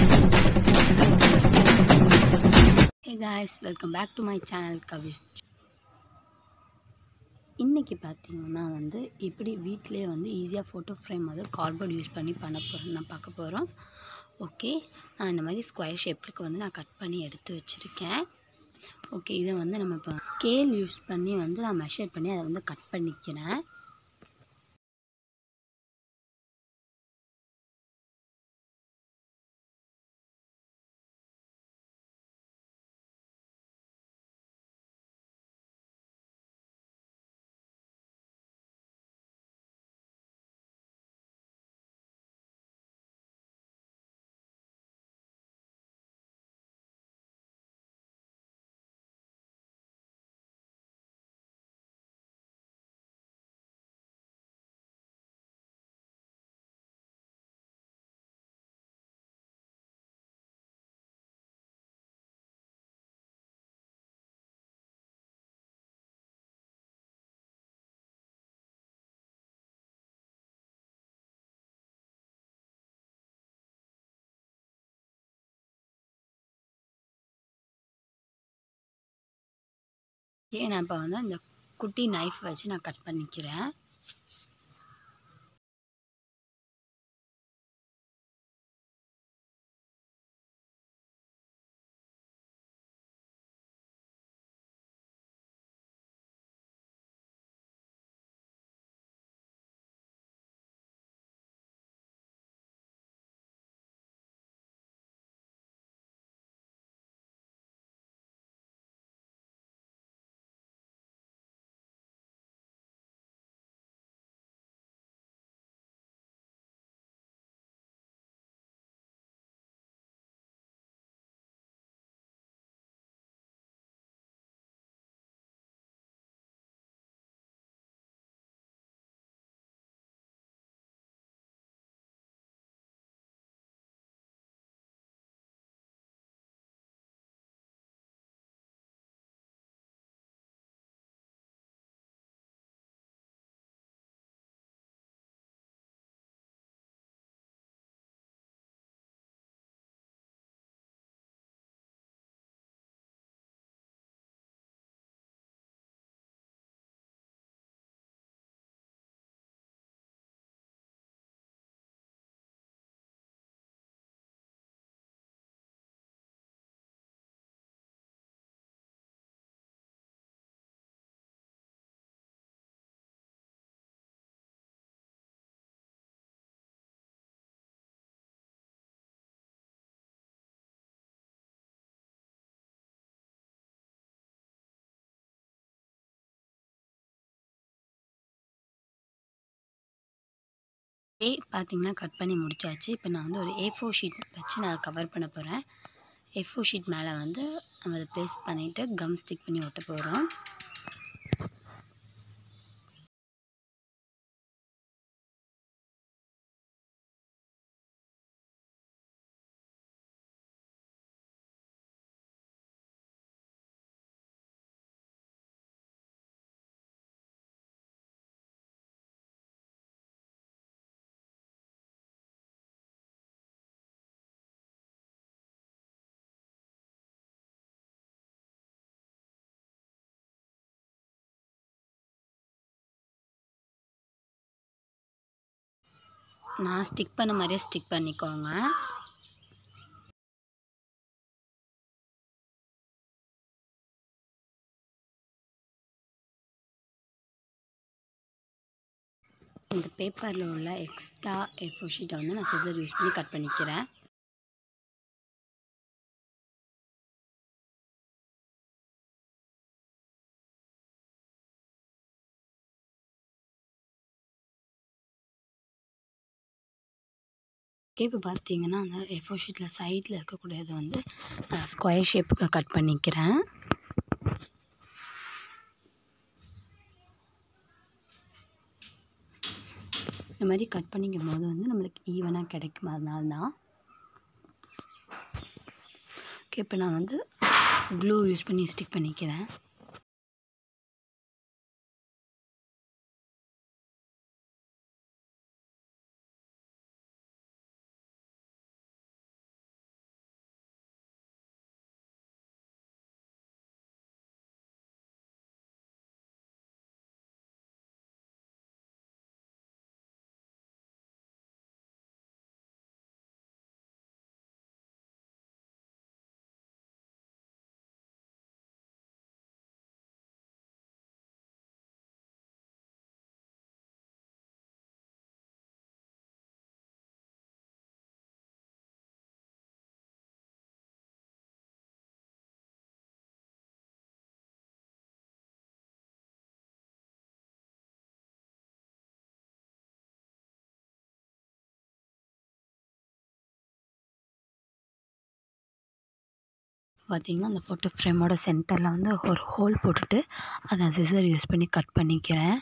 hey guys welcome back to my channel கவிஸ் இன்றைக்கி பார்த்தீங்கன்னா வந்து இப்படி வீட்டிலே வந்து ஈஸியாக ஃபோட்டோ ஃப்ரேம் வந்து கார்ட்போர்ட் யூஸ் பண்ணி பண்ண போகிறோம் நான் பார்க்க போகிறோம் ஓகே நான் இந்த மாதிரி ஸ்கொயர் ஷேப்புக்கு வந்து நான் கட் பண்ணி எடுத்து வச்சுருக்கேன் ஓகே இதை வந்து நம்ம இப்போ ஸ்கேல் யூஸ் பண்ணி வந்து நான் மெஷர் பண்ணி அதை வந்து கட் பண்ணிக்கிறேன் ஏன் நான் இப்போ வந்து அந்த குட்டி நைஃப் வச்சு நான் கட் பண்ணிக்கிறேன் ஏ பார்த்தீங்கன்னா கட் பண்ணி முடிச்சாச்சு இப்போ நான் வந்து ஒரு ஏ ஃபோர் ஷீட் வச்சு நான் கவர் பண்ண போகிறேன் ஏ ஃபோர் ஷீட் மேலே வந்து நம்ம அதை ப்ளேஸ் பண்ணிவிட்டு கம் ஸ்டிக் பண்ணி ஒட்ட போகிறோம் நான் ஸ்டிக் பண்ண மாதிரியே ஸ்டிக் பண்ணிக்கோங்க இந்த பேப்பரில் உள்ள எக்ஸ்ட்ரா எஃபோ ஷீட்டை வந்து நான் சிசர் யூஸ் பண்ணி கட் பண்ணிக்கிறேன் ஓகே இப்போ பார்த்தீங்கன்னா அந்த எஃபோ ஷீட்டில் சைடில் இருக்கக்கூடியதை வந்து ஸ்கொயர் ஷேப்புக்கு கட் பண்ணிக்கிறேன் இந்த மாதிரி கட் பண்ணிக்கும் போது வந்து நம்மளுக்கு ஈவனாக கிடைக்கும் அதனால தான் ஓகே இப்போ நான் வந்து க்ளூ யூஸ் பண்ணி ஸ்டிக் பண்ணிக்கிறேன் பார்த்தீங்கன்னா அந்த ஃபோட்டோ ஃப்ரேமோட சென்டரில் வந்து ஒரு ஹோல் போட்டுட்டு அதை சிசர் யூஸ் பண்ணி கட் பண்ணிக்கிறேன்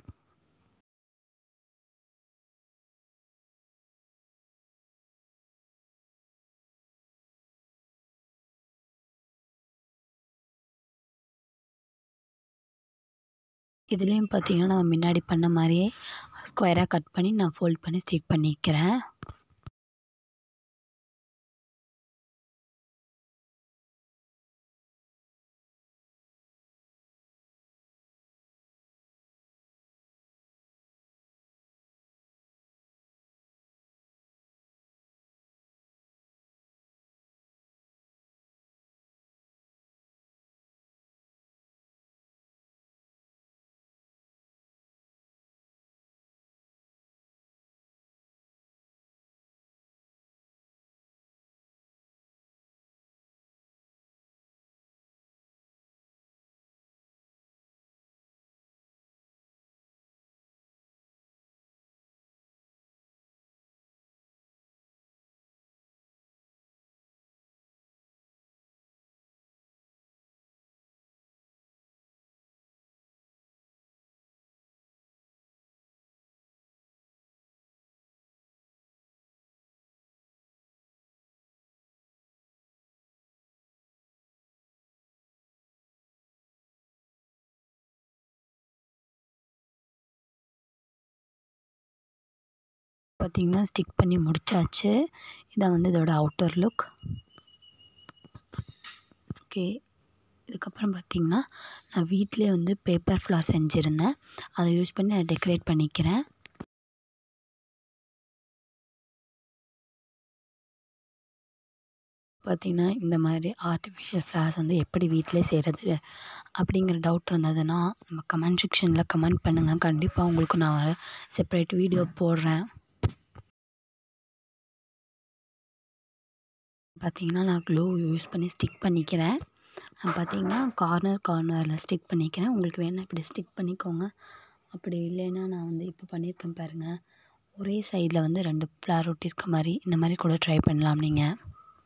இதுலேயும் பார்த்தீங்கன்னா நம்ம முன்னாடி பண்ண மாதிரியே ஸ்கொயராக கட் பண்ணி நான் ஃபோல்ட் பண்ணி ஸ்டிக் பண்ணிக்கிறேன் பார்த்திங்கன்னா ஸ்டிக் பண்ணி முடிச்சாச்சு இதான் வந்து இதோட அவுட்டர் லுக் ஓகே இதுக்கப்புறம் பார்த்திங்கன்னா நான் வீட்டிலே வந்து பேப்பர் ஃப்ளார் செஞ்சுருந்தேன் அதை யூஸ் பண்ணி நான் டெக்கரேட் பண்ணிக்கிறேன் பார்த்திங்கன்னா இந்த மாதிரி ஆர்டிஃபிஷியல் ஃப்ளவர்ஸ் வந்து எப்படி வீட்டிலே செய்கிறது அப்படிங்கிற டவுட் இருந்ததுன்னா நம்ம கமெண்ட் செக்ஷனில் கமெண்ட் பண்ணுங்கள் கண்டிப்பாக உங்களுக்கு நான் செப்பரேட் வீடியோ போடுறேன் பார்த்திங்கன்னா நான் க்ளூ யூஸ் பண்ணி ஸ்டிக் பண்ணிக்கிறேன் பார்த்திங்கன்னா கார்னர் கார்னரில் ஸ்டிக் பண்ணிக்கிறேன் உங்களுக்கு வேணால் இப்படி ஸ்டிக் பண்ணிக்கோங்க அப்படி இல்லைன்னா நான் வந்து இப்போ பண்ணியிருக்கேன் பாருங்கள் ஒரே சைடில் வந்து ரெண்டு ஃப்ளார் ஒட்டியிருக்க மாதிரி இந்த மாதிரி கூட ட்ரை பண்ணலாம் நீங்கள்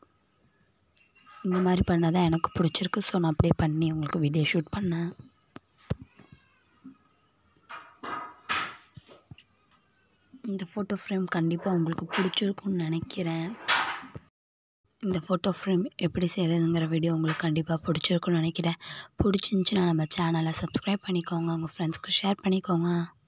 இந்த மாதிரி பண்ணால் தான் எனக்கு பிடிச்சிருக்கு ஸோ நான் அப்படியே பண்ணி உங்களுக்கு வீடியோ ஷூட் பண்ணேன் இந்த ஃபோட்டோ ஃப்ரேம் கண்டிப்பாக உங்களுக்கு பிடிச்சிருக்குன்னு நினைக்கிறேன் இந்த ஃபோட்டோ ஃப்ரேம் எப்படி செய்கிறதுங்கிற வீடியோ உங்களுக்கு கண்டிப்பாக பிடிச்சிருக்குன்னு நினைக்கிறேன் பிடிச்சிருந்துச்சின்னா நம்ம சேனலை சப்ஸ்கிரைப் பண்ணிக்கோங்க உங்கள் ஃப்ரெண்ட்ஸ்க்கு ஷேர் பண்ணிக்கோங்க